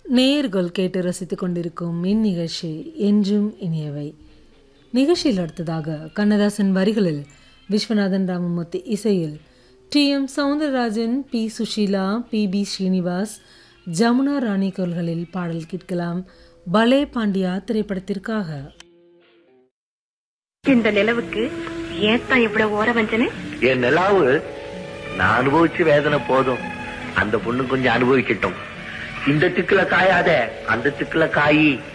நேயர்கள் கேட்டு ரசித்துக் கொண்டிருக்கும் இந்நிகழ்ச்சி என்றும் இனியவை நிகழ்ச்சியில் அடுத்ததாக கண்ணதாசன் வரிகளில் விஸ்வநாதன் ராமமூர்த்தி இசையில் T M Soundararajan P Susheela P B Srinivas Jamuna Rani குரல்களில் பாடல் கேட்கலாம் பலே பாண்டியா திரைப்படத்திற்காக இந்த நிலவுக்கு ஏத்தான் இவ்வளவு ஓர வஞ்சனை என் நிலாவு நான் அனுபவிச்சு வேதனை போதும் அந்த பொண்ணு கொஞ்சம் அனுபவிக்கட்டும் இந்த திக்குல காயாத அந்த திக்குல காயி